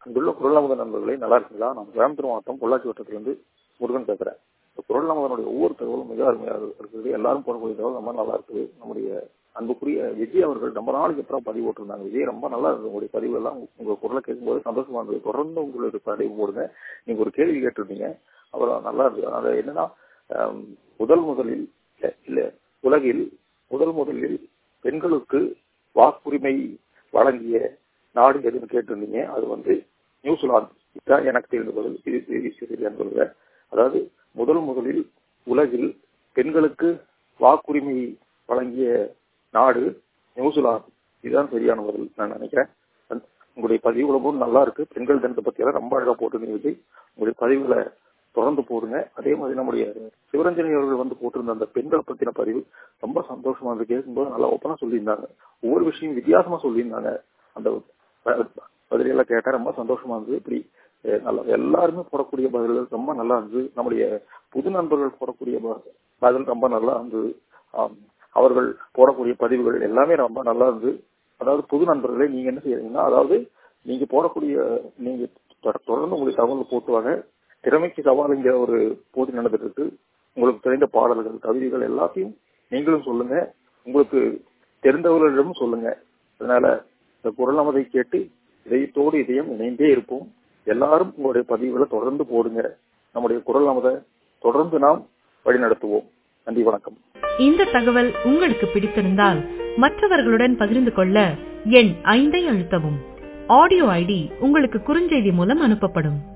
அங்குள்ள குரல் நமது நண்பர்களே நல்லா இருக்குங்களா நான் கோயம்புத்தூர் மாவட்டம் பொள்ளாச்சி வட்டத்திலிருந்து முருகன் பேசுறேன் இந்த குரல் நமதனுடைய ஒவ்வொரு தகவலும் மிக அருமையாக இருக்குது எல்லாரும் போடக்கூடிய தகவல் ரொம்ப நல்லா இருக்குது நம்முடைய அன்புக்குரிய விஜய் அவர்கள் ரொம்ப நாளைக்கு அப்புறம் பதிவு போட்டிருந்தாங்க விஜய் ரொம்ப நல்லா இருக்கு உங்களுடைய பதிவு எல்லாம் உங்க குரலை கேட்கும்போது சந்தோஷமா இருந்தது தொடர்ந்து உங்களுடைய பதிவு போடுங்க நீங்க ஒரு கேள்வி கேட்டிருந்தீங்க அப்புறம் நல்லா இருக்கு அது என்னன்னா ஆம், முதல் முதலில் இல்ல, இல்ல உலகில் முதல் முதலில் பெண்களுக்கு வாக்குரிமை வழங்கிய நாடு எதுன்னு கேட்டிருந்தீங்க அது வந்து நியூசிலாந்து இதுதான் எனக்கு தெரிந்த பதில் இது இது சரியான்னு சொல்லுங்க அதாவது முதல் முதலில் உலகில் பெண்களுக்கு வாக்குரிமை வழங்கிய நாடு நியூசிலாந்து இதுதான் சரியான பதில் நான் நினைக்கிறேன் அந்த- உங்களுடைய பதிவுகளும் நல்லா இருக்கு பெண்கள் தினத்தை பத்தி எல்லாம் ரொம்ப அழகா போட்டிருந்தீங்க விஜய் உங்களுடைய பதிவுகளை தொடர்ந்து போடுங்க அதே மாதிரி நம்முடைய சிவரஞ்சனி அவர்கள் வந்து போட்டிருந்த அந்த பெண்களை பத்தின பதிவு ரொம்ப சந்தோஷமா இருந்து கேட்கும்போது நல்லா ஓப்பனா சொல்லியிருந்தாங்க ஒவ்வொரு விஷயம் வித்தியாசமா சொல்லியிருந்தாங்க அந்த ப- பதிலெல்லாம் கேட்டா ரொம்ப சந்தோஷமா இருந்தது இப்படி அஹ், நல்லா எல்லாருமே போடக்கூடிய பதில்கள் ரொம்ப நல்லா இருந்தது நம்முடைய புது நண்பர்கள் போடக்கூடிய ப- பதில் ரொம்ப நல்லா இருந்தது ஆம், அவர்கள் போடக்கூடிய பதிவுகள் எல்லாமே ரொம்ப நல்லா இருந்தது அதாவது புது நண்பர்களே நீங்க என்ன செய்யறீங்கன்னா அதாவது நீங்க போடக்கூடிய நீங்க தொ- தொடர்ந்து உங்களுக்கு தகவல் போட்டுவாங்க திறமைக்கு சவாலுங்கிற ஒரு போட்டி நடந்துட்டு இருக்கு உங்களுக்கு தெரிந்த பாடல்கள் கவிதைகள் எல்லாத்தையும் நீங்களும் சொல்லுங்க உங்களுக்கு தெரிந்தவர்களிடமும் சொல்லுங்க அதனால இந்த குரல் நமதை கேட்டு இதயத்தோடு இதயம் இணைந்தே இருப்போம் எல்லாரும் உங்களுடைய பதிவுகளை தொடர்ந்து போடுங்க நம்முடைய குரல் நமதை தொடர்ந்து நாம் வழிநடத்துவோம் நன்றி வணக்கம் இந்த தகவல் உங்களுக்கு பிடித்திருந்தால் மற்றவர்களுடன் பகிர்ந்து கொள்ள எண் ஐந்தை அழுத்தவும் ஆடியோ ஐடி உங்களுக்கு குறுஞ்செய்தி மூலம் அனுப்பப்படும்